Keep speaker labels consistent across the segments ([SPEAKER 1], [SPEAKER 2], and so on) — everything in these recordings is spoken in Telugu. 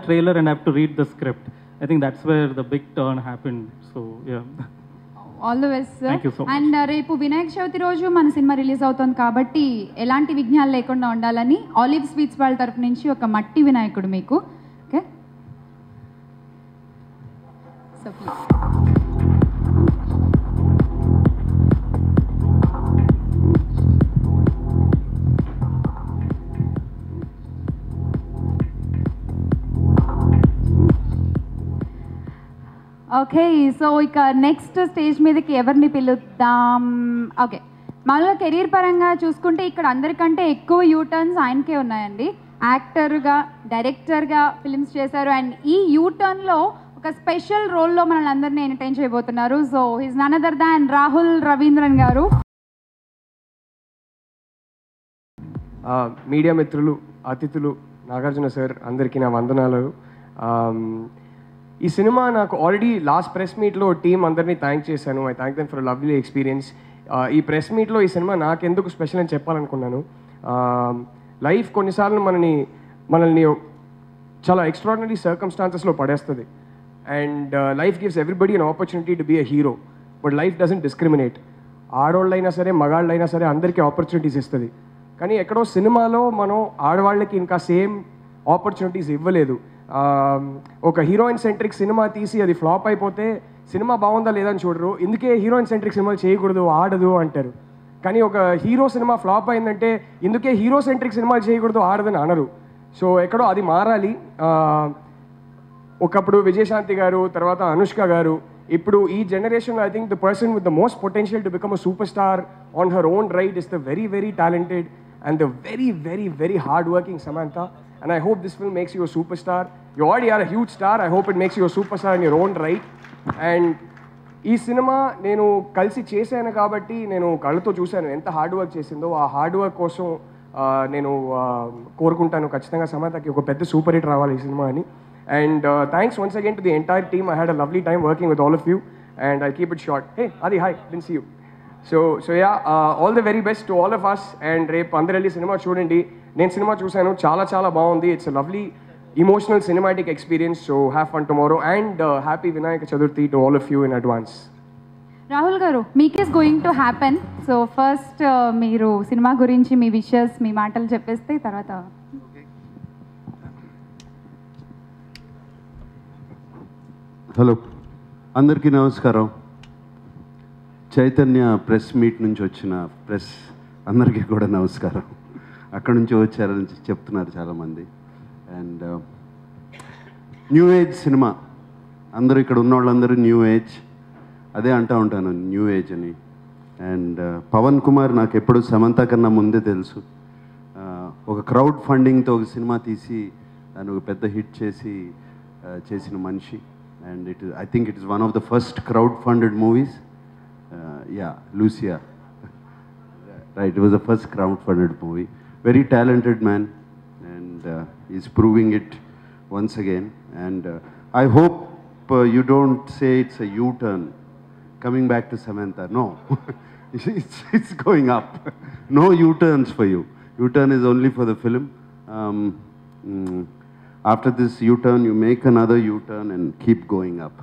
[SPEAKER 1] trailer and I have to read the script. I think that's where the big turn happened. So yeah.
[SPEAKER 2] All the best sir
[SPEAKER 1] Thank you so much.
[SPEAKER 2] And రేపు వినాయక చవితి రోజు మన సినిమా రిలీజ్ అవుతుంది కాబట్టి ఎలాంటి విఘ్నాలు లేకుండా ఉండాలని ఆలివ్ స్వీట్స్ వాళ్ళ తరపు నుంచి ఒక మట్టి వినాయకుడు మీకు okay so please okay so ఇక నెక్స్ట్ స్టేజ్ మీదకి ఎవరిని పిలుద్దాం ఓకే మామూలుగా కెరీర్ పరంగా చూసుకుంటే ఇక్కడ అందరికంటే ఎక్కువ యూటర్న్స్ ఆయనకే ఉన్నాయండి యాక్టర్గా డైరెక్టర్గా ఫిల్మ్స్ చేశారు అండ్ ఈ యూటర్న్లో ఒక స్పెషల్ రోల్లో మనల్ని అందరినీ ఎంటర్టైన్ చేయబోతున్నారు so his none other than Rahul Ravindran garu
[SPEAKER 3] ఆ, మీడియా మిత్రులు అతిథులు నాగార్జున సార్ అందరికీ నా వందనాలు ఆమ్, ఈ సినిమా నాకు ఆల్రెడీ లాస్ట్ ప్రెస్ మీట్లో టీం అందరినీ థ్యాంక్ చేశాను I thank them for lovely experience ఈ ప్రెస్ మీట్లో ఈ సినిమా నాకెందుకు స్పెషల్ అని చెప్పాలనుకున్నాను లైఫ్ కొన్నిసార్లు మనని మనల్ని చాలా ఎక్స్ట్రాడినరీ సర్కమ్స్టాన్సెస్లో పడేస్తుంది and life gives everybody an opportunity to be a hero but life doesn't discriminate ఆడవాళ్ళైనా సరే మగాళ్ళైనా సరే అందరికీ ఆపర్చునిటీస్ ఇస్తుంది కానీ ఎక్కడో సినిమాలో మనం ఆడవాళ్ళకి ఇంకా సేమ్ ఆపర్చునిటీస్ ఇవ్వలేదు ఆ, ఒక హీరోయిన్ సెంట్రిక్ సినిమా తీసి అది ఫ్లాప్ అయిపోతే సినిమా బాగుందా లేదా అని చూడరు ఇందుకే హీరోయిన్ సెంట్రిక్ సినిమాలు చేయకూడదు ఆడదు అంటారు కానీ ఒక హీరో సినిమా ఫ్లాప్ అయిందంటే ఇందుకే హీరో సెంట్రిక్ సినిమాలు చేయకూడదు ఆడదని అనరు సో ఎక్కడో అది మారాలి ఆ, ఒకప్పుడు విజయశాంతి గారు తర్వాత అనుష్క గారు ఇప్పుడు ఈ generation I think the person with the most potential to become a superstar on her own right is the very very talented and the very very very hard working Samantha and I hope this film makes you superstar you already are a huge star I hope it makes you superstar in your own right and ఈ సినిమా నేను కలిసి చేశాను కాబట్టి నేను కళ్ళతో చూశాను ఎంత హార్డ్ వర్క్ చేసిందో ఆ హార్డ్ వర్క్ కోసం ఆ, నేను ఆ, కోరుకుంటాను ఖచ్చితంగా సమాతకి ఒక పెద్ద సూపర్ హిట్ రావాలి ఈ సినిమా అని and thanks once again to the entire team I had a lovely time working with all of you and I keep it short hey అది హాయ్ డిన్ see you so so yeah all the very best to all of us and రేపు అందరు వెళ్ళి సినిమా చూడండి నేను సినిమా చూశాను చాలా చాలా బాగుంది it's lovely emotional cinematic experience so have fun tomorrow and happy Vinayaka Chaturthi to all of you in advance
[SPEAKER 2] Rahul garu మీకేస్ going to happen so first మీరు సినిమా గురించి మీ విషెస్ మీ మాటలు చెప్పేస్తే తర్వాత
[SPEAKER 4] హలో అందరికీ నమస్కారం చైతన్య ప్రెస్ మీట్ నుంచి వచ్చిన ప్రెస్ అందరికీ కూడా నమస్కారం అక్కడ నుంచి వచ్చారని చెప్తున్నారు చాలామంది అండ్ న్యూ ఏజ్ సినిమా అందరూ ఇక్కడ ఉన్న వాళ్ళందరూ న్యూ ఏజ్ అదే అంటూ ఉంటాను న్యూ ఏజ్ అని అండ్ పవన్ కుమార్ నాకు ఎప్పుడు సమంత కన్నా ముందే తెలుసు ఆ, ఒక క్రౌడ్ ఫండింగ్తో ఒక సినిమా తీసి దాన్ని ఒక పెద్ద హిట్ చేసి ఆ, చేసిన మనిషి and it I think it is one of the first crowd funded movies yeah Lucia right it was the first crowd funded movie very talented man and is proving it once again and I hope you don't say it's a U Turn coming back to Samantha. No, it's, it's going up. No U-turns for you. U-turn is only for the film. Um, mm, after this U-turn, you make another U-turn and keep going up.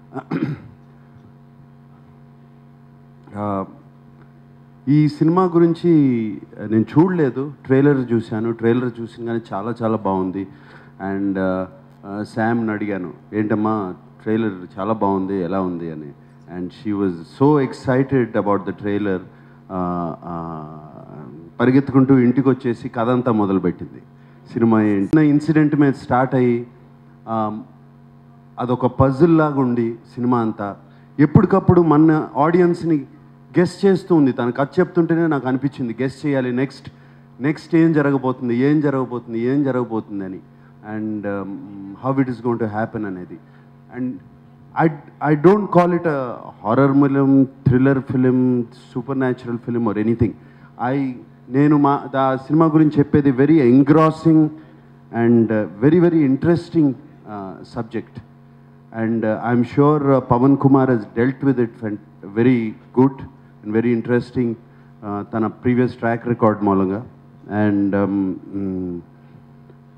[SPEAKER 4] Uh, ఈ సినిమా గురించి నేను చూడలేదు ట్రైలర్ చూశాను ట్రైలర్ చూసింగానే చాలా చాలా బాగుంది అండ్ శామ్ని అడిగాను ఏంటమ్మా ట్రైలర్ చాలా బాగుంది ఎలా ఉంది అని and she was so excited about the trailer పరిగెత్తుకుంటూ ఇంటికి వచ్చేసి కథ అంతా మొదలుపెట్టింది సినిమా ఏంటి ఇన్సిడెంట్ మీద స్టార్ట్ అయ్యి ఆ, అదొక పజిల్ లాగా ఉండి సినిమా అంతా ఎప్పటికప్పుడు మన ఆడియన్స్ని గెస్ట్ చేస్తూ ఉంది తను కథ చెప్తుంటేనే నాకు అనిపించింది గెస్ట్ చేయాలి నెక్స్ట్ నెక్స్ట్ ఏం జరగబోతుంది ఏం జరగబోతుంది ఏం జరగబోతుంది అని and how it is going to happen అనేది and I I don't call it a horror film thriller film supernatural film or anything I నేను మా ఆ సినిమా గురించి చెప్పేది very engrossing and very very interesting subject and I'm sure Pavan Kumar he's dealt with it very good and very interesting తన ప్రీవియస్ ట్రాక్ రికార్డ్ మూలంగా and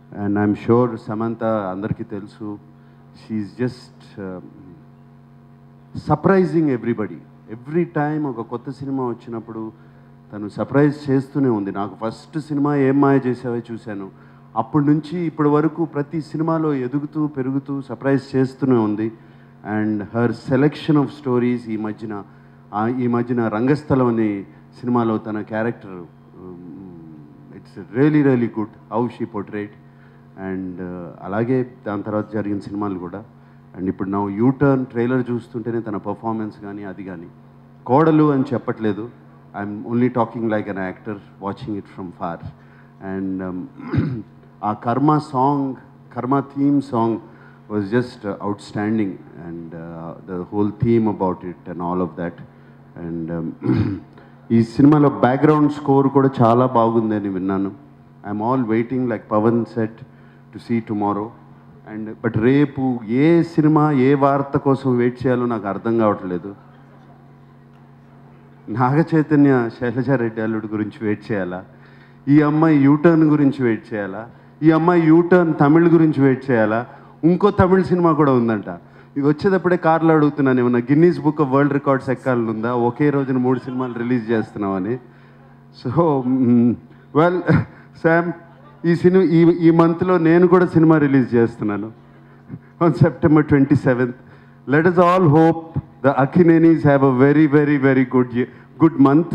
[SPEAKER 4] and I'm sure Samantha అందరికీ తెలుసు she just surprising everybody every time ఒక కొత్త సినిమా వచ్చినప్పుడు తను సర్ప్రైజ్ చేస్తూనే ఉంది నాకు ఫస్ట్ సినిమా ఏం మాయ చేసావో చూశాను అప్పటి నుంచి ఇప్పటి వరకు ప్రతి సినిమాలో ఎదుగుతూ పెరుగుతూ సర్ప్రైజ్ చేస్తూనే ఉంది and her selection of stories ఈ మధ్యన ఆ, ఈ మధ్యన రంగస్థలం అనే సినిమాలో తన character it's really really good how she portrayed and అలాగే దాని తర్వాత జరిగిన సినిమాలు కూడా అండ్ ఇప్పుడు నా యూటర్న్ ట్రైలర్ చూస్తుంటేనే తన పర్ఫార్మెన్స్ కానీ అది కానీ కోడలు అని చెప్పట్లేదు I'm only talking like an actor watching it from far and ఆ karma song karma theme song was just outstanding and the whole theme about it and all of that and ఈ సినిమాలో బ్యాక్గ్రౌండ్ స్కోర్ కూడా చాలా బాగుందని విన్నాను I'm all waiting like Pavan set to see tomorrow and but రేపు ఏ సినిమా ఏ వార్త కోసం వెయిట్ చేయాలో నాకు అర్థం కావట్లేదు నాగ చైతన్య శైలజారెడ్డి అల్లుడు గురించి వెయిట్ చేయాలా ఈ అమ్మాయి యూటర్న్ గురించి వెయిట్ చేయాలా ఈ అమ్మాయి యూటర్న్ తమిళ్ గురించి వెయిట్ చేయాలా ఇంకో తమిళ్ సినిమా కూడా ఉందంట ఇది వచ్చేటప్పుడే కార్లో అడుగుతున్నాను ఏమన్నా Guinness book of world records ఎక్కాలని ఉందా ఒకే రోజున మూడు సినిమాలు రిలీజ్ చేస్తున్నామని సో వెల్ శామ్ ఈ సినిమా ఈ ఈ మంత్లో నేను కూడా సినిమా రిలీజ్ చేస్తున్నాను on September twenty seventh let us all hope the Akkinenis have a very very very good good month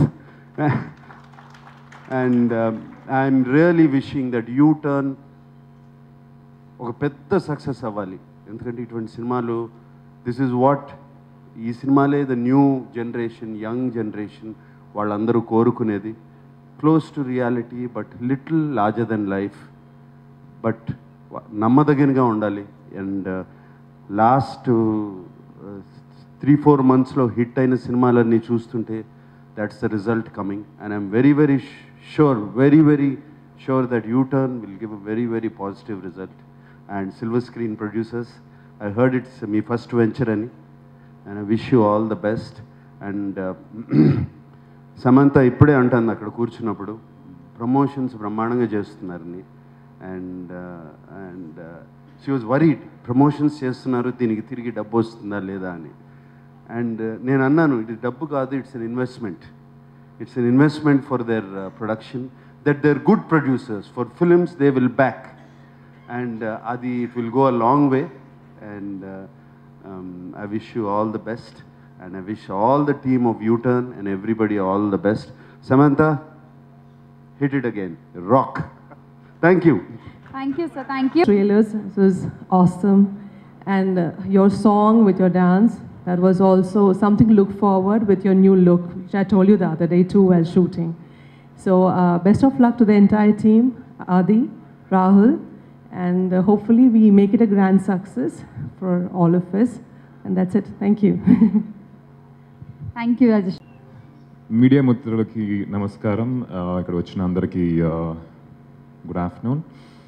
[SPEAKER 4] and I'm really wishing that U Turn ఒక పెద్ద సక్సెస్ అవ్వాలి ఎందుకంటే ఇటువంటి సినిమాలు దిస్ ఈజ్ వాట్ ఈ సినిమాలే the new generation young generation వాళ్ళందరూ కోరుకునేది close to reality but little larger than life but నమ్మదగినగా ఉండాలి అండ్ లాస్ట్ త్రీ ఫోర్ మంత్స్లో హిట్ అయిన సినిమాలన్నీ చూస్తుంటే that's the result coming and I'm very very sure very very sure that U Turn will give a very very positive result and silver screen producers I heard it's మీ ఫస్ట్ వెంచర్ అని and I wish you all the best and Samantha ఇప్పుడే అంటుంది అక్కడ కూర్చున్నప్పుడు ప్రమోషన్స్ బ్రహ్మాండంగా చేస్తున్నారని and and she was worried promotions చేస్తున్నారు దీనికి తిరిగి డబ్బు వస్తుందా లేదా అని అండ్ నేను అన్నాను ఇది డబ్బు కాదు it's an investment it's an investment for their production that their good producers for films they will back and అది it will go a long way and I wish you all the best and I wish all the team of U Turn and everybody all the best Samantha hit it again rock thank you
[SPEAKER 2] thank you sir thank you
[SPEAKER 5] trailers. This was awesome. And uh, your song with your dance, that was also something to look forward with your new look, which I told you the other day too while shooting. So, uh, best of luck to the entire team, Adi, Rahul, and uh, hopefully we make it a grand success for all of us. And that's it. Thank you.
[SPEAKER 2] Thank you Rajesh
[SPEAKER 6] media మిత్రులకి నమస్కారం ఆ, ఇక్కడ వచ్చిన అందరికీ good afternoon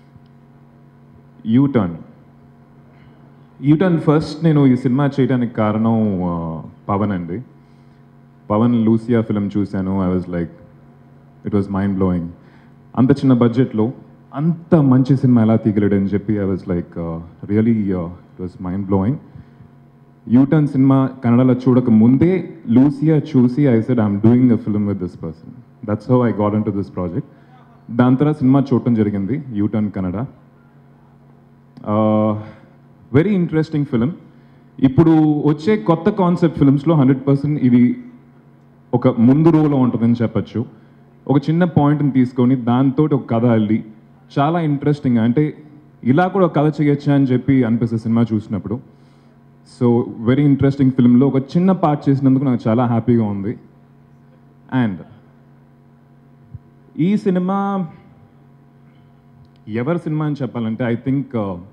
[SPEAKER 6] U Turn U Turn first నేను ఈ సినిమా చేయడానికి కారణం ఆ, పవన్ అండి పవన్ లూసియా ఫిలిం చూశాను I was like it was mind blowing అంత చిన్న బడ్జెట్లో అంత మంచి సినిమా ఎలా తీయగలడని చెప్పి I was like really it was mind blowing U Turn సినిమా కన్నడలో చూడక ముందే లూసియా చూసి I said I'm doing a film with this person that's how I got into this project దాని తర్వాత సినిమా చూడటం జరిగింది U Turn Kannada very interesting film ఇప్పుడు వచ్చే కొత్త కాన్సెప్ట్ ఫిల్మ్స్లో హండ్రెడ్ పర్సెంట్ ఇది ఒక ముందు రోలో ఉంటుందని చెప్పచ్చు ఒక చిన్న పాయింట్ని తీసుకొని దాంతో ఒక కథ అల్లి చాలా ఇంట్రెస్టింగ్ అంటే ఇలా కూడా ఒక కథ చేయొచ్చా అని చెప్పి అనిపిస్తుంది సినిమా చూసినప్పుడు సో వెరీ ఇంట్రెస్టింగ్ ఫిల్మ్లో ఒక చిన్న పార్ట్ చేసినందుకు నాకు చాలా హ్యాపీగా ఉంది అండ్ ఈ సినిమా ఎవరి సినిమా అని చెప్పాలంటే I think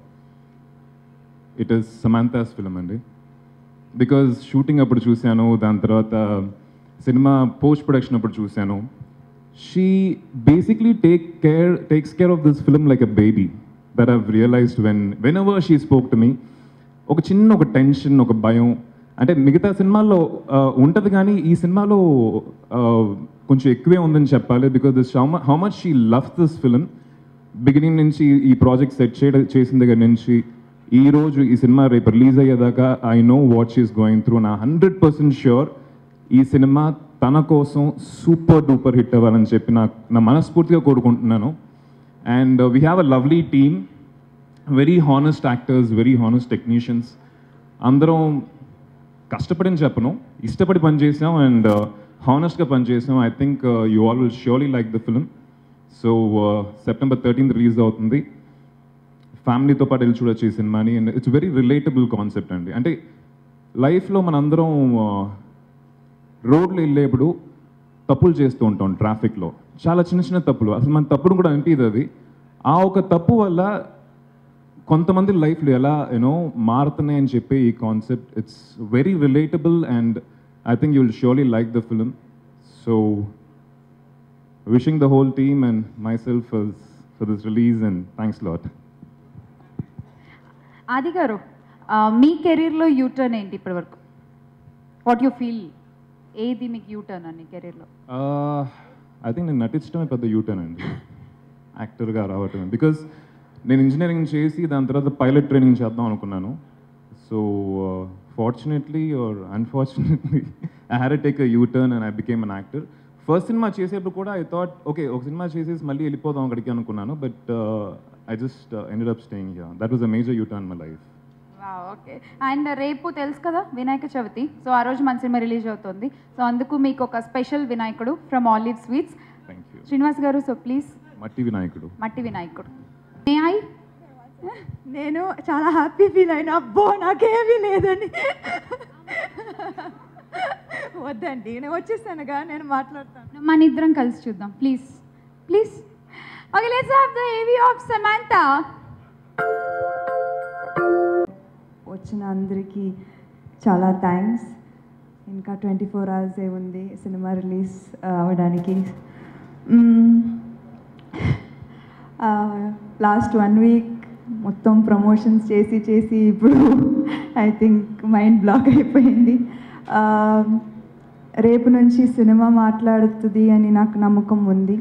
[SPEAKER 6] it is Samantha's film అండి బికాజ్ షూటింగ్ అప్పుడు చూశాను దాని తర్వాత సినిమా పోస్ట్ ప్రొడక్షన్ అప్పుడు చూశాను she basically take care takes care of this film like a baby that have realized when whenever she spoke to me ఒక చిన్న ఒక టెన్షన్ ఒక భయం అంటే మిగతా సినిమాల్లో ఉంటుంది కానీ ఈ సినిమాలో uh, కొంచెం ఎక్కువే ఉందని చెప్పాలి because this how much she loves this film beginning నుంచి ఈ ప్రాజెక్ట్ సెట్ చేయడం చేసిన దగ్గర నుంచి ఈ రోజు ఈ సినిమా రేపు రిలీజ్ అయ్యేదాకా I know what she's going through నా హండ్రెడ్ పర్సెంట్ ష్యూర్ ఈ సినిమా తన కోసం సూపర్ డూపర్ హిట్ అవ్వాలని చెప్పి నాకు నా మనస్ఫూర్తిగా కోరుకుంటున్నాను and we have a lovely team very honest actors very honest technicians అందరం కష్టపడిని చెప్పను ఇష్టపడి పనిచేసాం అండ్ హానెస్ట్గా పనిచేసాం I think you all will surely like the film so September thirteenth release అవుతుంది ఫ్యామిలీతో పాటు వెళ్ళి చూడొచ్చు ఈ సినిమాని and it's very relatable concept అండి అంటే లైఫ్లో మనందరం రోడ్లు వెళ్ళేప్పుడు తప్పులు చేస్తూ ఉంటాం ట్రాఫిక్లో చాలా చిన్న చిన్న తప్పులు అసలు మన తప్పును కూడా అనిపించదు అది ఆ ఒక తప్పు వల్ల కొంతమంది లైఫ్లో ఎలా యూనో మారుతున్నాయి అని చెప్పి ఈ concept it's very relatable and I think you will surely like the film so wishing the whole team and myself for this release and thanks lot
[SPEAKER 2] Aadi garu ఆ, మీ కెరీర్లో యూటర్న్ ఏంటి ఇప్పటి వరకు వాట్ యు ఫీల్ ఏది మీకు యూటర్న్ అని కెరీర్లో
[SPEAKER 6] ఐ థింక్ నేను నటించడమే పెద్ద యూటర్న్ అండి యాక్టర్గా రావటం బికాజ్ నేను ఇంజనీరింగ్ చేసి దాని తర్వాత పైలట్ ట్రైనింగ్ చేద్దాం అనుకున్నాను so fortunately or unfortunately I had take a U Turn and I became an actor first సినిమా చేసేప్పుడు కూడా ఐ థాట్ ఓకే ఒక సినిమా చేసేసి మళ్ళీ వెళ్ళిపోదాం అక్కడికి అనుకున్నాను but I just ended up staying here that was a major U Turn my life
[SPEAKER 2] okay and రేపు తెలుసు కదా వినాయక చవితి సో ఆ రోజు మన సినిమా రిలీజ్ అవుతుంది సో అందుకు మీకు ఒక స్పెషల్ వినాయకుడు from Olive Sweets
[SPEAKER 6] thank you
[SPEAKER 2] Srinivas garu so please
[SPEAKER 6] మట్టి వినాయకుడు
[SPEAKER 2] మట్టి వినాయకుడు మే ఐ
[SPEAKER 7] నేను చాలా హ్యాపీ ఫీల్ అయినా అబ్బో నాకేమీ లేదని వద్దండి నేను వచ్చేసానుగా నేను మాట్లాడతాను
[SPEAKER 2] మన ఇద్దరం కలిసి చూద్దాం please please okay let's have the AV of Samantha
[SPEAKER 7] వచ్చిన అందరికీ చాలా థ్యాంక్స్ ఇంకా ట్వంటీ ఫోర్ అవర్స్ ఏ ఉంది సినిమా రిలీజ్ అవ్వడానికి లాస్ట్ వన్ వీక్ మొత్తం ప్రమోషన్స్ చేసి చేసి ఇప్పుడు ఐ థింక్ మైండ్ బ్లాక్ అయిపోయింది Uh, రేపు నుంచి సినిమా మాట్లాడుతుంది అని నాకు నమ్మకం ఉంది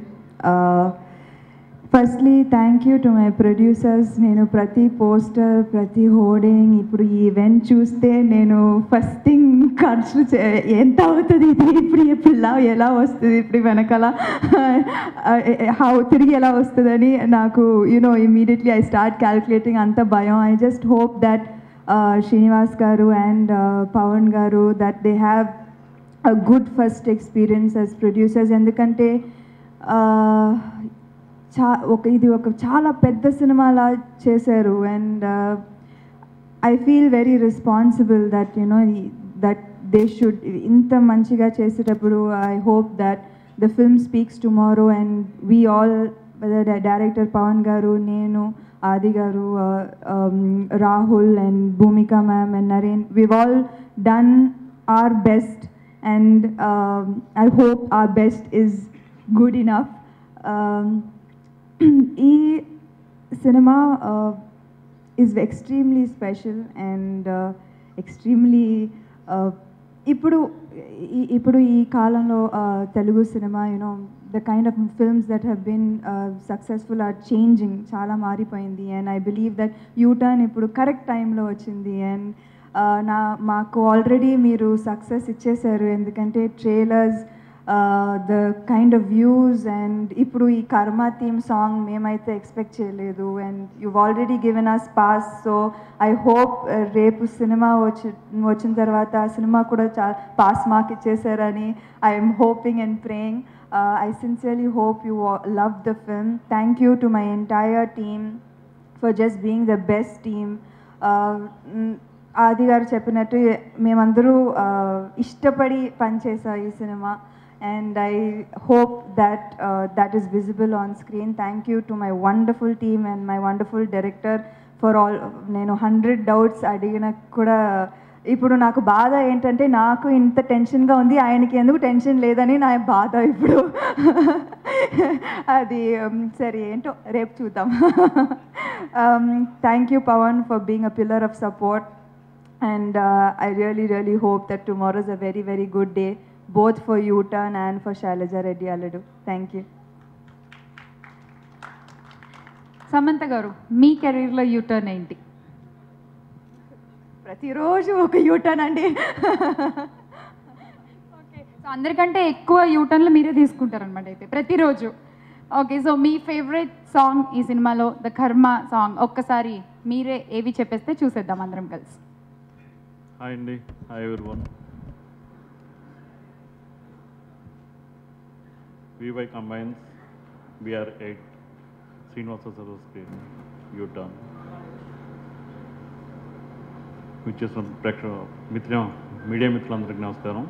[SPEAKER 7] firstly thank you to my producers నేను ప్రతి పోస్టర్ ప్రతి హోర్డింగ్ ఇప్పుడు ఈ ఈవెంట్ చూస్తే నేను ఫస్ట్ థింగ్ ఖర్చు చే- ఎంత అవుతుంది ఇది ఇప్పుడు ఇప్పుడు ఇలా ఎలా వస్తుంది ఇప్పుడు వెనకాల హౌ తిరిగి ఎలా వస్తుందని నాకు you know immediately I start calculating అంత భయం I just hope that Srinivas garu and Pawan garu that they have a good first experience as producers ఎందుకంటే uh, చా ఒక ఇది ఒక చాలా పెద్ద సినిమాలా చేశారు and I feel very responsible that you know that they should ఇంత మంచిగా చేసేటప్పుడు I hope that the film speaks tomorrow and we all director Pawan garu నేను Aadi garu Rahul and Bhumika ma'am and Naren we've all done our best and I hope our best is good enough ఈ సినిమా is extremely special and extremely ఇప్పుడు ఈ- ఇప్పుడు ఈ కాలంలో uh, తెలుగు సినిమా you know the kind of films that have been successful or changing చాలా మారిపోయింది and I believe that U Turn ఇప్పుడు కరెక్ట్ టైంలో వచ్చింది అండ్ నా మాకు ఆల్రెడీ మీరు సక్సెస్ ఇచ్చేశారు ఎందుకంటే trailers the kind of views and ఇప్పుడు ఈ కర్మ థీమ్ సాంగ్ మేమైతే ఎక్స్పెక్ట్ చేయలేదు and you already given us pass so I hope రేపు సినిమా వచ్చి వచ్చిన తర్వాత ఆ సినిమా కూడా చాలా పాస్ మార్క్ ఇచ్చేసారని I'm hoping and praying I sincerely hope you love the film thank you to my entire team for just being the best team Aadi garu చెప్పినట్టు మేమందరూ uh, ఇష్టపడి పనిచేసా ఈ cinema and I hope that that is visible on screen thank you to my wonderful team and my wonderful director for all నేను హండ్రెడ్ డౌట్స్ అడిగిన కూడా ఇప్పుడు నాకు బాధ ఏంటంటే నాకు ఇంత టెన్షన్గా ఉంది ఆయనకి ఎందుకు టెన్షన్ లేదని నా బాధ ఇప్పుడు అది um, సరే ఏంటో రేపు చూద్దాం thank you Pawan for being a pillar of support and uh, I really, really hope that tomorrow is a very, very good day, both for U-Turn and for Shailaja Reddy Aladu. Thank you.
[SPEAKER 2] Samantha garu మీ కెరీర్లో యూటర్న్ ఏంటి
[SPEAKER 7] ప్రతిరోజు ఒక యూటర్న్ అండి
[SPEAKER 2] ఓకే సో అందరికంటే ఎక్కువ యూటర్న్లు మీరే తీసుకుంటారనమాట అయితే ప్రతిరోజు ఓకే సో మీ ఫేవరెట్ సాంగ్ ఈ సినిమాలో ద కర్మ సాంగ్ ఒక్కసారి మీరే ఏవి చెప్పేస్తే చూసేద్దాం అందరం కలిసి
[SPEAKER 8] హాయ్ అండి హాయ్ ఎవరి వన్ వివై కంబైన్స్ బిఆర్ ఎయిట్ శ్రీనివాస సర్వ స్క్రీన్ యూటర్న్ విచ్చేసిన ప్రేక్ష మిత్ర మీడియా మిత్రులందరికీ నమస్కారం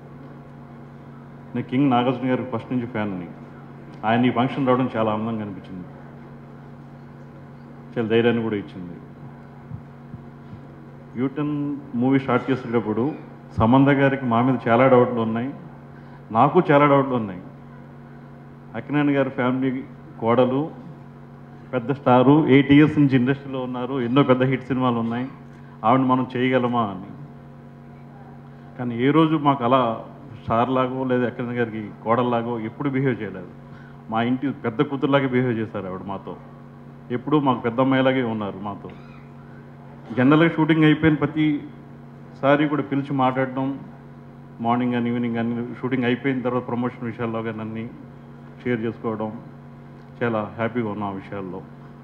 [SPEAKER 8] నేను కింగ్ నాగార్జున గారికి ఫస్ట్ నుంచి ఫ్యాన్ని ఆయన ఈ ఫంక్షన్ రావడం చాలా ఆనందంగా అనిపించింది చాలా ధైర్యాన్ని కూడా ఇచ్చింది యూటన్ మూవీ స్టార్ట్ చేసేటప్పుడు సమంత గారికి మా మీద చాలా డౌట్లు ఉన్నాయి నాకు చాలా డౌట్లు ఉన్నాయి అక్కినేని గారి ఫ్యామిలీ కోడలు పెద్ద స్టారు ఎయిట్ ఇయర్స్ నుంచి ఇండస్ట్రీలో ఉన్నారు ఎన్నో పెద్ద హిట్ సినిమాలు ఉన్నాయి ఆవిడ మనం చేయగలమా అని కానీ ఏ రోజు మాకు అలా స్టార్ లాగో లేదా అక్కినేని గారికి కోడల్లాగో ఎప్పుడు బిహేవ్ చేయలేదు మా ఇంటి పెద్ద కూతురులాగే బిహేవ్ చేశారు ఆవిడ మాతో ఎప్పుడూ మాకు పెద్ద అమ్మాయిలాగే ఉన్నారు మాతో జనరల్గా షూటింగ్ అయిపోయిన ప్రతిసారి కూడా పిలిచి మాట్లాడడం మార్నింగ్ కానీ ఈవినింగ్ కానీ షూటింగ్ అయిపోయిన తర్వాత ప్రమోషన్ విషయాల్లో కానీ అన్నీ షేర్ చేసుకోవడం చాలా హ్యాపీగా ఉన్నాం ఆ విషయాల్లో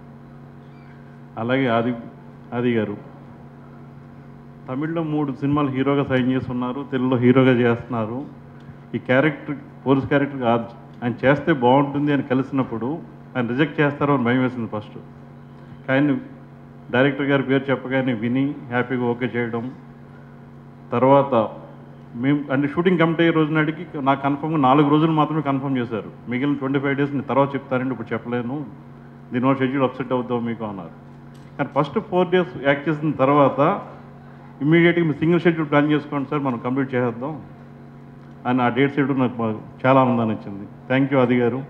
[SPEAKER 8] అలాగే ఆది ఆది గారు తమిళ్లో మూడు సినిమాలు హీరోగా సైన్ చేస్తున్నారు తెలుగులో హీరోగా చేస్తున్నారు ఈ క్యారెక్టర్ పోలీస్ క్యారెక్టర్ కాదు ఆయన చేస్తే బాగుంటుంది అని కలిసినప్పుడు ఆయన రిజెక్ట్ చేస్తారో అని భయం వేసింది ఫస్ట్ కానీ డైరెక్టర్ గారి పేరు చెప్పగానే విని హ్యాపీగా ఓకే చేయడం తర్వాత మేము అంటే షూటింగ్ కంప్లీట్ అయ్యే రోజు నాటికి నాకు కన్ఫర్మ్గా నాలుగు రోజులు మాత్రమే కన్ఫర్మ్ చేశారు మిగిలిన ట్వంటీ ఫైవ్ డేస్ నేను తర్వాత చెప్తానండి ఇప్పుడు చెప్పలేను దీనివల్ల షెడ్యూల్ అప్సెట్ అవుతాం మీకు అన్నారు కానీ ఫస్ట్ ఫోర్ డేస్ యాక్ట్ చేసిన తర్వాత ఇమీడియట్గా మీరు సింగిల్ షెడ్యూల్ ప్లాన్ చేసుకోండి సార్ మనం కంప్లీట్ చేసేద్దాం అని ఆ డేట్ షెడ్యూల్ నాకు బాగా- చాలా ఆనందాన్ని ఇచ్చింది థ్యాంక్ యూ అది గారు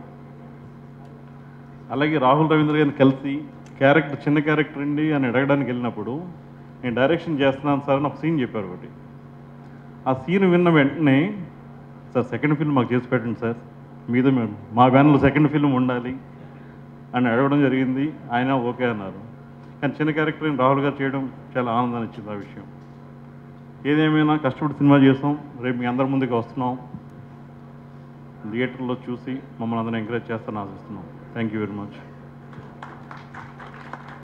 [SPEAKER 8] అలాగే రాహుల్ రవీంద్ర గారిని కలిసి క్యారెక్టర్ చిన్న క్యారెక్టర్ అండి అని అడగడానికి వెళ్ళినప్పుడు నేను డైరెక్షన్ చేస్తున్నాను సార్ అని ఒక సీన్ చెప్పారు ఒకటి ఆ సీన్ విన్న వెంటనే సార్ సెకండ్ ఫిల్మ్ మాకు చేసి పెట్టండి సార్ మీద మేము మా బ్యానర్లో సెకండ్ ఫిల్మ్ ఉండాలి అని అడగడం జరిగింది ఆయన ఓకే అన్నారు కానీ చిన్న క్యారెక్టర్ రాహుల్ గారు చేయడం చాలా ఆనందాన్ని ఇచ్చింది ఆ విషయం ఏదేమైనా కష్టపడి సినిమా చేసాం రేపు మీ అందరి ముందుకు వస్తున్నాం థియేటర్లో చూసి మమ్మల్ని అందరం ఎంకరేజ్ చేస్తారని ఆశిస్తున్నాం థ్యాంక్ యూ వెరీ మచ్